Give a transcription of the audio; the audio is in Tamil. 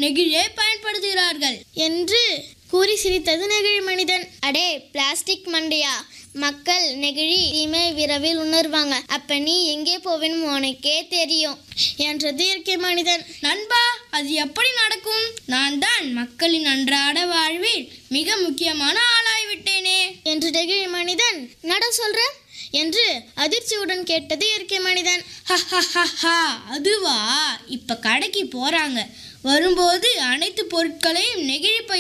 நெகிழியை பயன்படுத்துகிறார்கள் என்று கூறி சிரித்தது நெகிழி மனிதன் அடே பிளாஸ்டிக் மண்டையா மக்கள் நெகிழி தீமை விரைவில் உணர்வாங்க அப்ப நீ எங்கே போவேன்னு உனக்கே தெரியும் என்றது இயற்கை மனிதன் நண்பா அது எப்படி நடக்கும் நான் தான் மக்களின் அன்றாட வாழ்வில் மிக முக்கியமான ஆளாய்விட்டேனே என்று நெகிழி மனிதன் நட சொல்ற என்று அதிர்ச்சியுடன் கேட்டது இயற்கை மனிதன் ஹஹஹஹா, அதுவா இப்ப கடைக்கு போறாங்க வரும்போது அனைத்து பொருட்களையும் நெகிழி பை